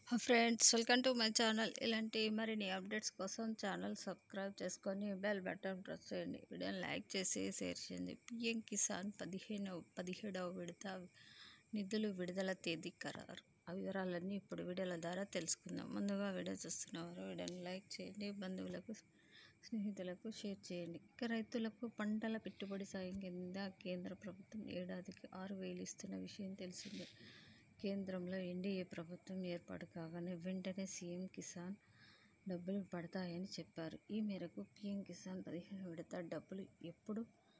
friends welcome to my channel ఇలాంటి మరిన్ని updates కోసం ఛానల్ సబ్స్క్రైబ్ చేసుకొని బెల్ బటన్ ప్రెస్ చేయండి వీడియోని లైక్ చేసి షేర్ చేయండి పిఎం కిసాన్ పదిహేను పదిహేడవ విడత నిధులు విడుదల తేదీ ఖరారు ఆ వివరాలన్నీ ఇప్పుడు వీడియోల ద్వారా తెలుసుకుందాం ముందుగా వీడియో చూస్తున్నవారు వీడియోని లైక్ చేయండి బంధువులకు స్నేహితులకు షేర్ చేయండి ఇక రైతులకు పంటల పెట్టుబడి సాయం కింద కేంద్ర ప్రభుత్వం ఏడాదికి ఆరు వేలు ఇస్తున్న విషయం తెలిసిందే కేంద్రంలో ఎన్డీఏ ప్రభుత్వం ఏర్పాటు కాగానే వెంటనే సీఎం కిసాన్ డబ్బులు పడతాయని చెప్పారు ఈ మేరకు పీఎం కిసాన్ పదిహేను విడత డబ్బులు ఎప్పుడు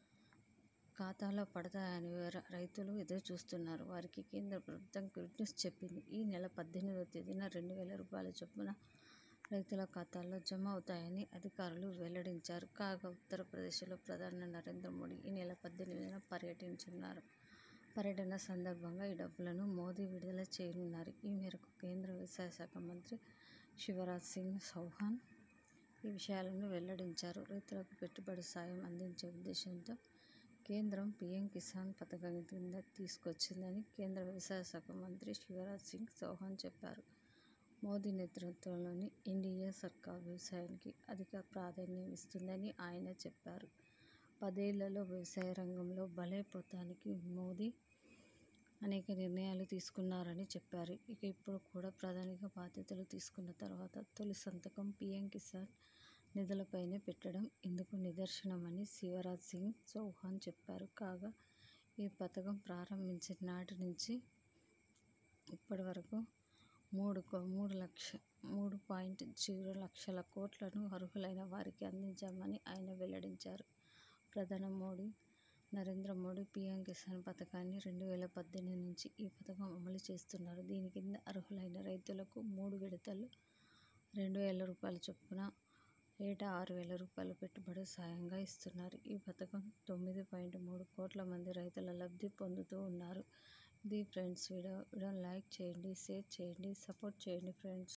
ఖాతాలో పడతాయని ర- రైతులు ఎదురు చూస్తున్నారు వారికి కేంద్ర ప్రభుత్వం గుడ్ న్యూస్ చెప్పింది ఈ నెల పద్దెనిమిదవ తేదీన రెండు వేల రూపాయల చొప్పున రైతుల ఖాతాల్లో జమ అవుతాయని అధికారులు వెల్లడించారు కాగా ఉత్తరప్రదేశ్లో ప్రధాని నరేంద్ర మోడీ ఈ నెల పద్దెనిమిదిన పర్యటించున్నారు పర్యటన సందర్భంగా ఈ డబ్బులను మోదీ విడుదల చేయనున్నారు ఈ మేరకు కేంద్ర వ్యవసాయ శాఖ మంత్రి శివరాజ్ సింగ్ చౌహాన్ ఈ విషయాలను వెల్లడించారు రైతులకు పెట్టుబడి సాయం అందించే ఉద్దేశంతో కేంద్రం పీఎం కిసాన్ పథకం కింద తీసుకొచ్చిందని కేంద్ర వ్యవసాయ శాఖ మంత్రి శివరాజ్ సింగ్ చౌహాన్ చెప్పారు మోదీ నేతృత్వంలోని ఎన్డీఏ సర్కార్ వ్యవసాయానికి అధిక ప్రాధాన్యం ఇస్తుందని ఆయన చెప్పారు పదేళ్లలో వ్యవసాయ రంగంలో బలైపోతానికి మోదీ అనేక నిర్ణయాలు తీసుకున్నారని చెప్పారు ఇక ఇప్పుడు కూడా ప్రధానిగా బాధ్యతలు తీసుకున్న తర్వాత తొలి సంతకం పీఎం కిసాన్ నిధులపైనే పెట్టడం ఇందుకు నిదర్శనమని శివరాజ్ సింగ్ చౌహాన్ చెప్పారు కాగా ఈ పథకం ప్రారంభించిన నాటి నుంచి ఇప్పటి వరకు మూడు కో- మూడు లక్ష మూడు పాయింట్ జీరో లక్షల కోట్లను అర్హులైన వారికి అందించామని ఆయన వెల్లడించారు ప్రధాని మోడీ నరేంద్ర మోడీ పీఎం కిసాన్ పథకాన్ని రెండు వేల పద్దెనిమిది నుంచి ఈ పథకం అమలు చేస్తున్నారు దీని కింద అర్హులైన రైతులకు మూడు విడతలు రెండు వేల రూపాయల చొప్పున ఏటా ఆరు వేల రూపాయల పెట్టుబడి సాయంగా ఇస్తున్నారు ఈ పథకం తొమ్మిది పాయింట్ మూడు కోట్ల మంది రైతుల లబ్ధి పొందుతూ ఉన్నారు ఇది ఫ్రెండ్స్ వీడియో వీడియోని లైక్ చేయండి షేర్ చేయండి సపోర్ట్ చేయండి ఫ్రెండ్స్